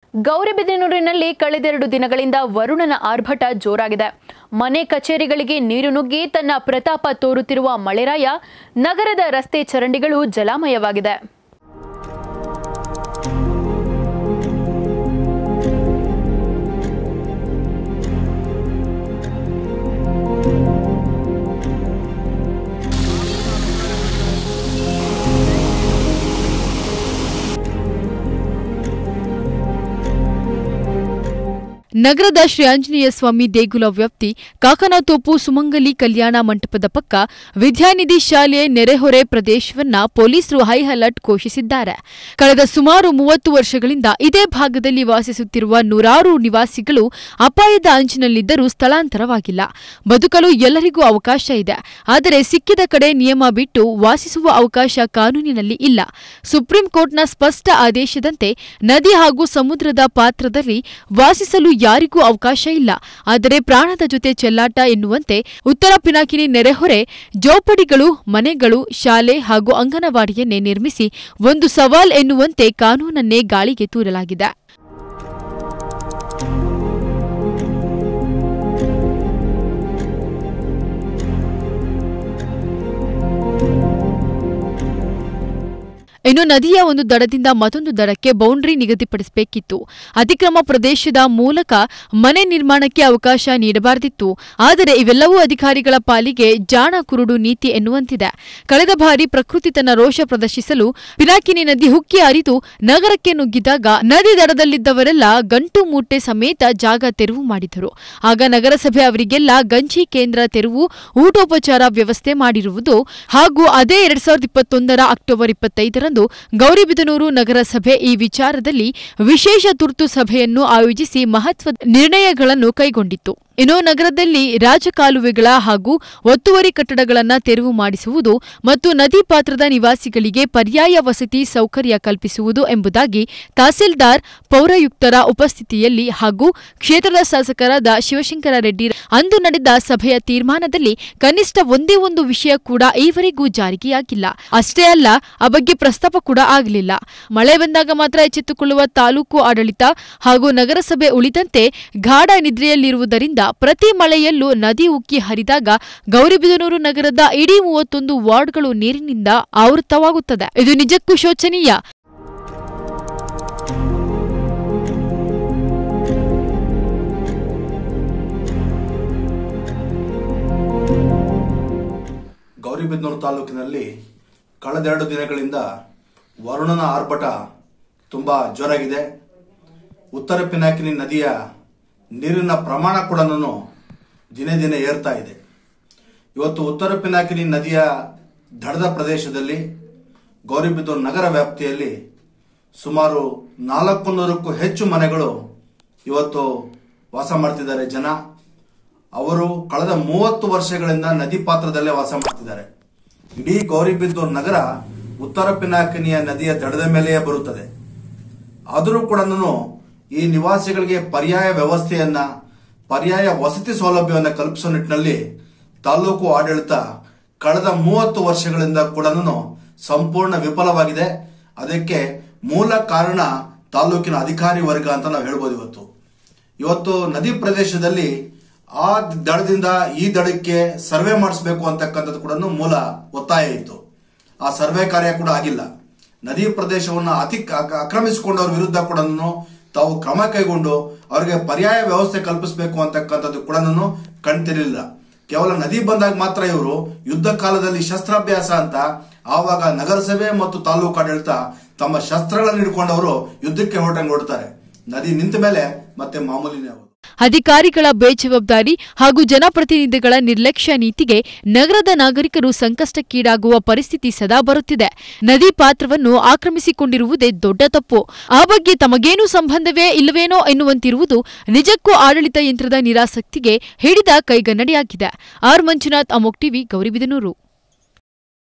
ಗೌರಿಬಿದನೂರಿನಲ್ಲಿ ಕಳೆದೆರಡು ದಿನಗಳಿಂದ ವರುಣನ ಆರ್ಭಟ ಜೋರಾಗಿದೆ ಮನೆ ಕಚೇರಿಗಳಿಗೆ ನೀರು ನುಗ್ಗಿ ತನ್ನ ಪ್ರತಾಪ ತೋರುತ್ತಿರುವ ಮಳೆರಾಯ ನಗರದ ರಸ್ತೆ ಚರಂಡಿಗಳು ಜಲಾಮಯವಾಗಿದೆ ನಗರದ ಶ್ರೀ ಆಂಜನೇಯ ಸ್ವಾಮಿ ದೇಗುಲ ವ್ಯಾಪ್ತಿ ಕಾಕನತೋಪು ಸುಮಂಗಲಿ ಕಲ್ಯಾಣ ಮಂಟಪದ ಪಕ್ಕ ವಿದ್ಯಾನಿಧಿ ಶಾಲೆ ನೆರೆಹೊರೆ ಪ್ರದೇಶವನ್ನ ಪೊಲೀಸರು ಹೈ ಅಲರ್ಟ್ ಘೋಷಿಸಿದ್ದಾರೆ ಕಳೆದ ಸುಮಾರು ಮೂವತ್ತು ವರ್ಷಗಳಿಂದ ಇದೇ ಭಾಗದಲ್ಲಿ ವಾಸಿಸುತ್ತಿರುವ ನೂರಾರು ನಿವಾಸಿಗಳು ಅಪಾಯದ ಅಂಚಿನಲ್ಲಿದ್ದರೂ ಸ್ಥಳಾಂತರವಾಗಿಲ್ಲ ಬದುಕಲು ಎಲ್ಲರಿಗೂ ಅವಕಾಶ ಇದೆ ಆದರೆ ಸಿಕ್ಕಿದ ಕಡೆ ನಿಯಮ ಬಿಟ್ಟು ವಾಸಿಸುವ ಅವಕಾಶ ಕಾನೂನಿನಲ್ಲಿ ಇಲ್ಲ ಸುಪ್ರೀಂ ಕೋರ್ಟ್ನ ಸ್ಪಷ್ಟ ಆದೇಶದಂತೆ ನದಿ ಹಾಗೂ ಸಮುದ್ರದ ಪಾತ್ರದಲ್ಲಿ ವಾಸಿಸಲು ಯಾರಿಗೂ ಅವಕಾಶ ಇಲ್ಲ ಆದರೆ ಪ್ರಾಣದ ಜೊತೆ ಚೆಲ್ಲಾಟ ಎನ್ನುವಂತೆ ಉತ್ತರ ಪಿನಾಕಿನಿ ನೆರೆಹೊರೆ ಜೋಪಡಿಗಳು ಮನೆಗಳು ಶಾಲೆ ಹಾಗೂ ಅಂಗನವಾಡಿಯನ್ನೇ ನಿರ್ಮಿಸಿ ಒಂದು ಸವಾಲ್ ಎನ್ನುವಂತೆ ಕಾನೂನನ್ನೇ ಗಾಳಿಗೆ ತೂರಲಾಗಿದೆ ಇನ್ನು ನದಿಯ ಒಂದು ದಡದಿಂದ ಮತ್ತೊಂದು ದಡಕ್ಕೆ ಬೌಂಡ್ರಿ ನಿಗದಿಪಡಿಸಬೇಕಿತ್ತು ಅತಿಕ್ರಮ ಪ್ರದೇಶದ ಮೂಲಕ ಮನೆ ನಿರ್ಮಾಣಕ್ಕೆ ಅವಕಾಶ ನೀಡಬಾರದಿತ್ತು ಆದರೆ ಇವೆಲ್ಲವೂ ಅಧಿಕಾರಿಗಳ ಪಾಲಿಗೆ ಜಾಣ ಕುರುಡು ನೀತಿ ಎನ್ನುವಂತಿದೆ ಕಳೆದ ಬಾರಿ ಪ್ರಕೃತಿ ತನ್ನ ರೋಷ ಪ್ರದರ್ಶಿಸಲು ಪಿನಾಕಿನಿ ನದಿ ಹುಕ್ಕಿ ಹರಿದು ನಗರಕ್ಕೆ ನುಗ್ಗಿದಾಗ ನದಿ ದಡದಲ್ಲಿದ್ದವರೆಲ್ಲ ಗಂಟು ಮೂಟೆ ಸಮೇತ ಜಾಗ ತೆರವು ಮಾಡಿದರು ಆಗ ನಗರಸಭೆ ಅವರಿಗೆಲ್ಲ ಗಂಜಿ ಕೇಂದ್ರ ತೆರವು ಊಟೋಪಚಾರ ವ್ಯವಸ್ಥೆ ಮಾಡಿರುವುದು ಹಾಗೂ ಅದೇ ಎರಡ್ ಸಾವಿರದ ಇಪ್ಪತ್ತೊಂದರ ಅಕ್ಟೋಬರ್ ಇಪ್ಪತ್ತೈದರಂದು ಗೌರಿಬಿದನೂರು ನಗರಸಭೆ ಈ ವಿಚಾರದಲ್ಲಿ ವಿಶೇಷ ತುರ್ತು ಸಭೆಯನ್ನು ಆಯೋಜಿಸಿ ಮಹತ್ವದ ನಿರ್ಣಯಗಳನ್ನು ಕೈಗೊಂಡಿತ್ತು ಇನ್ನು ನಗರದಲ್ಲಿ ರಾಜಕಾಲುವೆಗಳ ಹಾಗೂ ಒತ್ತುವರಿ ಕಟ್ಟಡಗಳನ್ನು ತೆರವು ಮಾಡಿಸುವುದು ಮತ್ತು ನದಿ ಪಾತ್ರದ ನಿವಾಸಿಗಳಿಗೆ ಪರ್ಯಾಯ ವಸತಿ ಸೌಕರ್ಯ ಕಲ್ಪಿಸುವುದು ಎಂಬುದಾಗಿ ತಹಸೀಲ್ದಾರ್ ಪೌರಾಯುಕ್ತರ ಉಪಸ್ಥಿತಿಯಲ್ಲಿ ಹಾಗೂ ಕ್ಷೇತ್ರದ ಶಾಸಕರಾದ ಶಿವಶಂಕರ ರೆಡ್ಡಿ ಅಂದು ನಡೆದ ಸಭೆಯ ತೀರ್ಮಾನದಲ್ಲಿ ಕನಿಷ್ಠ ಒಂದೇ ಒಂದು ವಿಷಯ ಕೂಡ ಈವರೆಗೂ ಜಾರಿಗೆಯಾಗಿಲ್ಲ ಅಷ್ಟೇ ಅಲ್ಲ ಆ ಬಗ್ಗೆ ಪ್ರಸ್ತಾಪ ಕೂಡ ಆಗಲಿಲ್ಲ ಮಳೆ ಬಂದಾಗ ಮಾತ್ರ ಎಚ್ಚೆತ್ತುಕೊಳ್ಳುವ ತಾಲೂಕು ಆಡಳಿತ ಹಾಗೂ ನಗರಸಭೆ ಉಳಿದಂತೆ ಗಾಢ ನಿದ್ರೆಯಲ್ಲಿರುವುದರಿಂದ ಪ್ರತಿ ಮಳೆಯಲ್ಲೂ ನದಿ ಉಕ್ಕಿ ಹರಿದಾಗ ಗೌರಿಬಿದನೂರು ನಗರದ ಇಡೀ ಮೂವತ್ತೊಂದು ವಾರ್ಡ್ಗಳು ನೀರಿನಿಂದ ಆವೃತವಾಗುತ್ತದೆ ಇದು ನಿಜಕ್ಕೂ ಶೋಚನೀಯ ಗೌರಿಬಿದನೂರು ತಾಲೂಕಿನಲ್ಲಿ ಕಳೆದೆರಡು ದಿನಗಳಿಂದ ವರುಣನ ಆರ್ಭಟ ತುಂಬ ಜೋರಾಗಿದೆ ಉತ್ತರ ಪಿನಾಕಿನಿ ನದಿಯ ನೀರಿನ ಪ್ರಮಾಣ ಕೂಡ ದಿನೇ ದಿನೇ ಏರ್ತಾ ಇದೆ ಇವತ್ತು ಉತ್ತರ ಪಿನಾಕಿನಿ ನದಿಯ ದಡದ ಪ್ರದೇಶದಲ್ಲಿ ಗೌರಿಬಿದನೂರು ನಗರ ವ್ಯಾಪ್ತಿಯಲ್ಲಿ ಸುಮಾರು ನಾಲ್ಕು ನೂರಕ್ಕೂ ಹೆಚ್ಚು ಮನೆಗಳು ಇವತ್ತು ವಾಸ ಮಾಡ್ತಿದ್ದಾರೆ ಜನ ಅವರು ಕಳೆದ ಮೂವತ್ತು ವರ್ಷಗಳಿಂದ ನದಿ ಪಾತ್ರದಲ್ಲೇ ವಾಸ ಮಾಡ್ತಿದ್ದಾರೆ ಇಡೀ ಗೌರಿಬಿದೂರು ನಗರ ಉತ್ತರ ಪಿನಾಕಿನಿಯ ನದಿಯ ದಡದ ಮೇಲೆಯೇ ಬರುತ್ತದೆ ಆದರೂ ಕೂಡ ಈ ನಿವಾಸಿಗಳಿಗೆ ಪರ್ಯಾಯ ವ್ಯವಸ್ಥೆಯನ್ನ ಪರ್ಯಾಯ ವಸತಿ ಸೌಲಭ್ಯವನ್ನು ಕಲ್ಪಿಸುವ ನಿಟ್ಟಿನಲ್ಲಿ ತಾಲೂಕು ಆಡಳಿತ ಕಳೆದ ಮೂವತ್ತು ವರ್ಷಗಳಿಂದ ಕೂಡ ಸಂಪೂರ್ಣ ವಿಫಲವಾಗಿದೆ ಅದಕ್ಕೆ ಮೂಲ ಕಾರಣ ತಾಲೂಕಿನ ಅಧಿಕಾರಿ ವರ್ಗ ಅಂತ ನಾವು ಹೇಳ್ಬೋದು ಇವತ್ತು ಇವತ್ತು ನದಿ ಪ್ರದೇಶದಲ್ಲಿ ಆ ದಡದಿಂದ ಈ ದಡಕ್ಕೆ ಸರ್ವೆ ಮಾಡಿಸಬೇಕು ಅಂತಕ್ಕಂಥದ್ದು ಕೂಡ ಮೂಲ ಒತ್ತಾಯ ಇತ್ತು ಆ ಸರ್ವೆ ಕಾರ್ಯ ಕೂಡ ಆಗಿಲ್ಲ ನದಿ ಪ್ರದೇಶವನ್ನು ಅತಿ ಆಕ್ರಮಿಸಿಕೊಂಡವ್ರ ವಿರುದ್ಧ ಕೂಡ ತಾವು ಕ್ರಮ ಕೈಗೊಂಡು ಅವರಿಗೆ ಪರ್ಯಾಯ ವ್ಯವಸ್ಥೆ ಕಲ್ಪಿಸಬೇಕು ಅಂತಕ್ಕಂಥದ್ದು ಕೂಡ ಕಣ್ತಿರಲಿಲ್ಲ ಕೇವಲ ನದಿ ಬಂದಾಗ ಮಾತ್ರ ಇವರು ಯುದ್ಧ ಕಾಲದಲ್ಲಿ ಶಸ್ತ್ರಾಭ್ಯಾಸ ಅಂತ ಆವಾಗ ನಗರಸಭೆ ಮತ್ತು ತಾಲೂಕು ಆಡಳಿತ ತಮ್ಮ ಶಸ್ತ್ರಗಳನ್ನು ಹಿಡ್ಕೊಂಡವರು ಯುದ್ಧಕ್ಕೆ ಹೊರಟಂಗೆ ಹೊಡ್ತಾರೆ ನದಿ ನಿಂತ ಮೇಲೆ ಮತ್ತೆ ಮಾಮೂಲಿನೇ ಅವರು ಅಧಿಕಾರಿಗಳ ಬೇಜವಾಬ್ದಾರಿ ಹಾಗೂ ಜನಪ್ರತಿನಿಧಿಗಳ ನಿರ್ಲಕ್ಷ್ಯ ನೀತಿಗೆ ನಗರದ ನಾಗರಿಕರು ಸಂಕಷ್ಟಕ್ಕೀಡಾಗುವ ಪರಿಸ್ಥಿತಿ ಸದಾ ಬರುತ್ತಿದೆ ನದಿ ಪಾತ್ರವನ್ನು ಆಕ್ರಮಿಸಿಕೊಂಡಿರುವುದೇ ದೊಡ್ಡ ತಪ್ಪು ಆ ಬಗ್ಗೆ ತಮಗೇನೂ ಸಂಬಂಧವೇ ಇಲ್ಲವೇನೋ ಎನ್ನುವಂತಿರುವುದು ನಿಜಕ್ಕೂ ಆಡಳಿತ ಯಂತ್ರದ ನಿರಾಸಕ್ತಿಗೆ ಹಿಡಿದ ಕೈಗನ್ನಡಿಯಾಗಿದೆ ಆರ್ ಮಂಜುನಾಥ್ ಅಮೋಕ್ ಟಿವಿ ಗೌರಿಬಿದನೂರು